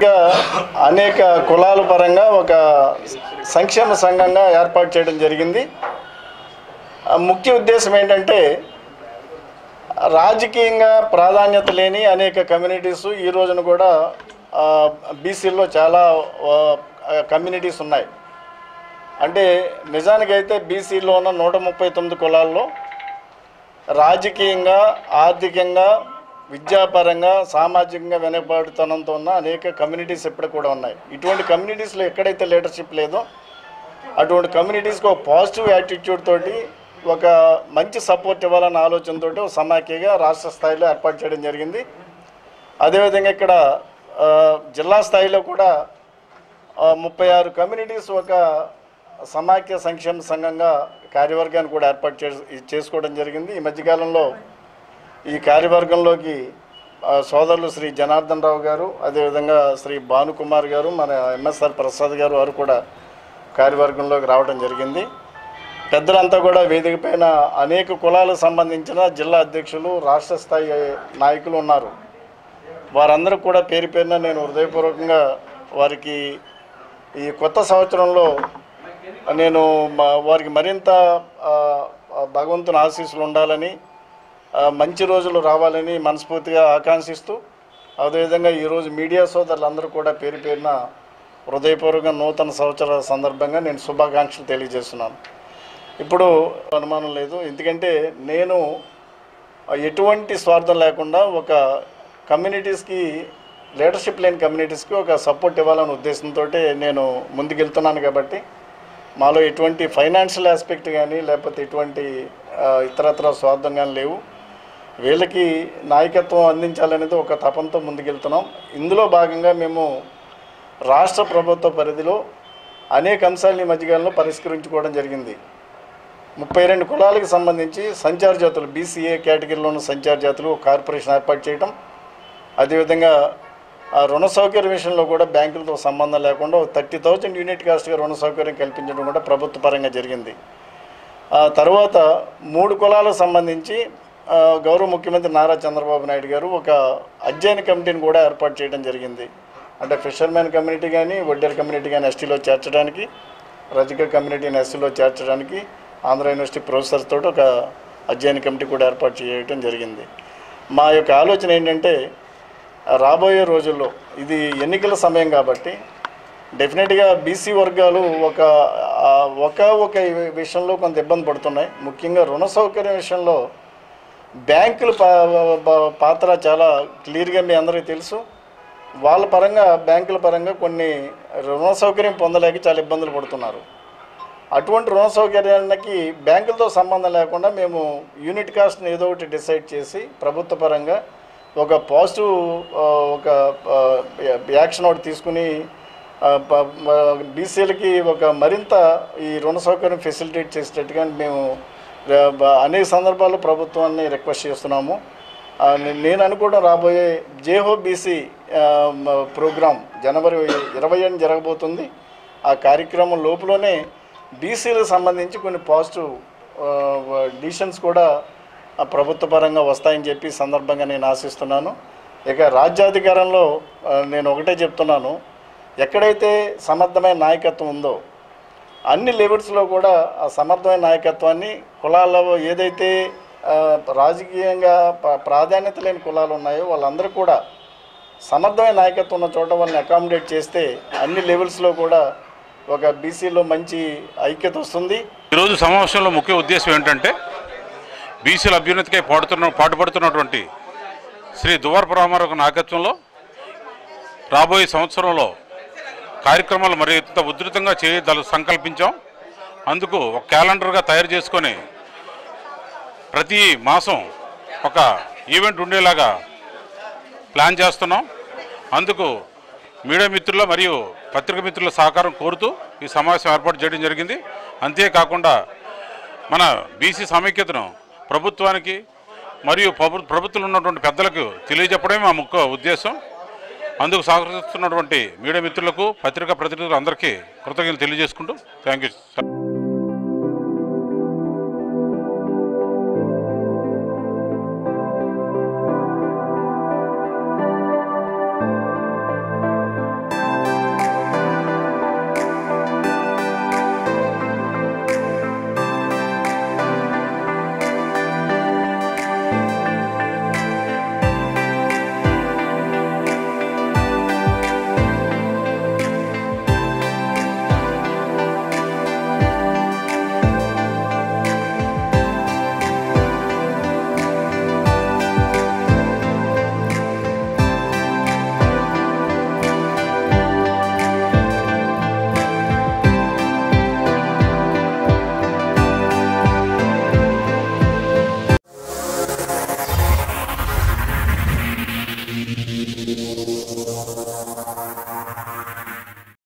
బేసిక్గా అనేక కులాల పరంగా ఒక సంక్షేమ సంఘంగా ఏర్పాటు చేయడం జరిగింది ఆ ముఖ్య ఉద్దేశం ఏంటంటే రాజకీయంగా ప్రాధాన్యత లేని అనేక కమ్యూనిటీస్ ఈ రోజున కూడా బీసీల్లో చాలా ఆ, కమ్యూనిటీస్ ఉన్నాయి అంటే నిజానికైతే బీసీలో ఉన్న నూట ముప్పై తొమ్మిది కులాల్లో రాజకీయంగా ఆర్థికంగా విద్యాపరంగా సామాజికంగా వెనుకబడుతనంతో ఉన్న అనేక కమ్యూనిటీస్ ఇప్పుడు కూడా ఉన్నాయి ఇటువంటి కమ్యూనిటీస్లో ఎక్కడైతే లీడర్షిప్ లేదో అటువంటి కమ్యూనిటీస్కి ఒక పాజిటివ్ యాటిట్యూడ్ తోటి ఒక మంచి సపోర్ట్ ఇవ్వాలన్న ఆలోచనతో ఒక సమాఖ్యగా రాష్ట్ర స్థాయిలో ఏర్పాటు చేయడం జరిగింది అదేవిధంగా ఇక్కడ ఆ, జిల్లా స్థాయిలో కూడా ఆ, ముప్పై ఆరు కమ్యూనిటీస్ ఒక సమాఖ్య సంక్షేమ సంఘంగా కార్యవర్గాన్ని కూడా ఏర్పాటు చే చేసుకోవడం జరిగింది ఈ మధ్యకాలంలో ఈ కార్యవర్గంలోకి ఆ, సోదరులు శ్రీ జనార్దన్ రావు గారు అదేవిధంగా శ్రీ భానుకుమార్ గారు మన ఎంఎస్ఆర్ ప్రసాద్ గారు వారు కూడా కార్యవర్గంలోకి రావడం జరిగింది పెద్దలంతా కూడా వేదిక పైన అనేక కులాలకు సంబంధించిన జిల్లా అధ్యక్షులు రాష్ట్ర స్థాయి నాయకులు ఉన్నారు వారందరూ కూడా పేరు పేరున నేను హృదయపూర్వకంగా వారికి ఈ కొత్త సంవత్సరంలో నేను మా- వారికి మరింత ఆ, ఆ, భగవంతుని ఆశీస్సులు ఉండాలని ఆ, మంచి రోజులు రావాలని మనస్ఫూర్తిగా ఆకాంక్షిస్తూ అదేవిధంగా ఈరోజు మీడియా సోదరులందరూ కూడా పేరు పేరున హృదయపూర్వకంగా నూతన సంవత్సర సందర్భంగా నేను శుభాకాంక్షలు తెలియజేస్తున్నాను ఇప్పుడు అనుమానం లేదు ఎందుకంటే నేను ఎటువంటి స్వార్థం లేకుండా ఒక కమ్యూనిటీస్కి లీడర్షిప్ లేని కమ్యూనిటీస్కి ఒక సపోర్ట్ ఇవ్వాలనే ఉద్దేశంతో నేను ముందుకెళ్తున్నాను కాబట్టి మాలో ఎటువంటి ఫైనాన్షియల్ ఆస్పెక్ట్ కానీ లేకపోతే ఎటువంటి ఆ, ఇతరత్ర స్వార్థం కానీ లేవు వీళ్ళకి నాయకత్వం అందించాలనేది ఒక తపంతో ముందుకెళ్తున్నాం ఇందులో భాగంగా మేము రాష్ట్ర ప్రభుత్వ పరిధిలో అనేక అంశాలను ఈ మధ్యకాలంలో పరిష్కరించుకోవడం జరిగింది ముప్పై రెండు కులాలకు సంబంధించి సంచార జాతులు బీసీఏ కేటగిరీలో ఉన్న సంచార జాతులు ఒక కార్పొరేషన్ ఏర్పాటు చేయటం అదేవిధంగా ఆ రుణ సౌకర్యం విషయంలో కూడా బ్యాంకులతో సంబంధం లేకుండా థర్టీ థౌజండ్ యూనిట్ కాస్ట్గా రుణ సౌకర్యం కల్పించడం కూడా ప్రభుత్వ పరంగా జరిగింది ఆ తర్వాత మూడు కులాలకు సంబంధించి ఆ, గౌరవ ముఖ్యమంత్రి నారా చంద్రబాబు నాయుడు గారు ఒక అధ్యయన కమిటీని కూడా ఏర్పాటు చేయడం జరిగింది అంటే ఫిషర్మెన్ కమ్యూనిటీ కానీ వడ్డేర్ కమ్యూనిటీ కానీ ఎస్టీలో చేర్చడానికి రజక కమ్యూనిటీని ఎస్టీలో చేర్చడానికి ఆంధ్ర యూనివర్సిటీ ప్రొఫెసర్స్ తోటి ఒక అధ్యయన కమిటీ కూడా ఏర్పాటు చేయడం జరిగింది మా యొక్క ఆలోచన ఏంటంటే రాబోయే రోజుల్లో ఇది ఎన్నికల సమయం కాబట్టి డెఫినెట్గా బీసీ వర్గాలు ఒక ఆ, ఒక ఒక విషయంలో కొంత ఇబ్బంది పడుతున్నాయి ముఖ్యంగా రుణ సౌకర్యం విషయంలో బ్యాంకుల పా- పా- పాత్ర చాలా క్లియర్గా మీ అందరికీ తెలుసు వాళ్ళ పరంగా బ్యాంకుల పరంగా కొన్ని రుణ సౌకర్యం పొందలేక చాలా ఇబ్బందులు పడుతున్నారు అటువంటి రుణ సౌకర్యానికి బ్యాంకులతో సంబంధం లేకుండా మేము యూనిట్ కాస్ట్ని ఏదో ఒకటి డిసైడ్ చేసి ప్రభుత్వ పరంగా ఒక పాజిటివ్ ఆ, ఒక ఆ, యాక్షన్ ఒకటి తీసుకుని బీసీలకి ఒక మరింత ఈ రుణ సౌకర్యం ఫెసిలిటేట్ చేసేటట్టుగా మేము ఆ, బ- అనేక సందర్భాల్లో ప్రభుత్వాన్ని రిక్వెస్ట్ చేస్తున్నాము ఆ, నే- నేను అనుకోవడం రాబోయే జేహో బీసీ ప్రోగ్రాం జనవరి ఇరవై ఏడు జరగబోతుంది ఆ కార్యక్రమం లోపలనే బీసీలకు సంబంధించి కొన్ని పాజిటివ్ డిసిషన్స్ కూడా ఆ ప్రభుత్వ పరంగా వస్తాయని చెప్పి ఈ సందర్భంగా నేను ఆశిస్తున్నాను ఇక రాజ్యాధికారంలో ఆ, నేను ఒకటే చెప్తున్నాను ఎక్కడైతే సమర్థమైన నాయకత్వం ఉందో అన్ని లెవెల్స్లో కూడా ఆ సమర్థమైన నాయకత్వాన్ని కులాల్లో ఏదైతే ఆ, రాజకీయంగా ప్ర- ప్రాధాన్యత లేని కులాలు ఉన్నాయో వాళ్ళందరూ కూడా సమర్థమైన నాయకత్వం ఉన్న చోట వాళ్ళని అకామిడేట్ చేస్తే అన్ని లెవెల్స్లో కూడా ఒక బీసీలో మంచి ఐక్యత వస్తుంది ఈరోజు సమావేశంలో ముఖ్య ఉద్దేశం ఏంటంటే బీసీల అభ్యున్నతికై పాడుతున్న పాటుపడుతున్నటువంటి శ్రీ దువారపు రామారావు నాయకత్వంలో రాబోయే సంవత్సరంలో కార్యక్రమాలు మరింత ఉధృతంగా చేయదల సంకల్పించాం అందుకు ఒక క్యాలెండర్గా తయారు చేసుకొని ప్రతి మాసం ఒక ఈవెంట్ ఉండేలాగా ప్లాన్ చేస్తున్నాం అందుకు మీడియా మిత్రుల మరియు పత్రిక మిత్రుల సహకారం కోరుతూ ఈ సమావేశం ఏర్పాటు చేయడం జరిగింది అంతేకాకుండా మన బీసీ సమైక్యతను ప్రభుత్వానికి మరియు ప్రభు ప్రభుత్వంలో ఉన్నటువంటి పెద్దలకు తెలియజెప్పడమే మా ముఖ్య ఉద్దేశం అందుకు సహకరిస్తున్నటువంటి మీడియా మిత్రులకు పత్రికా ప్రతినిధులు అందరికీ కృతజ్ఞతలు తెలియజేసుకుంటూ థ్యాంక్ యూ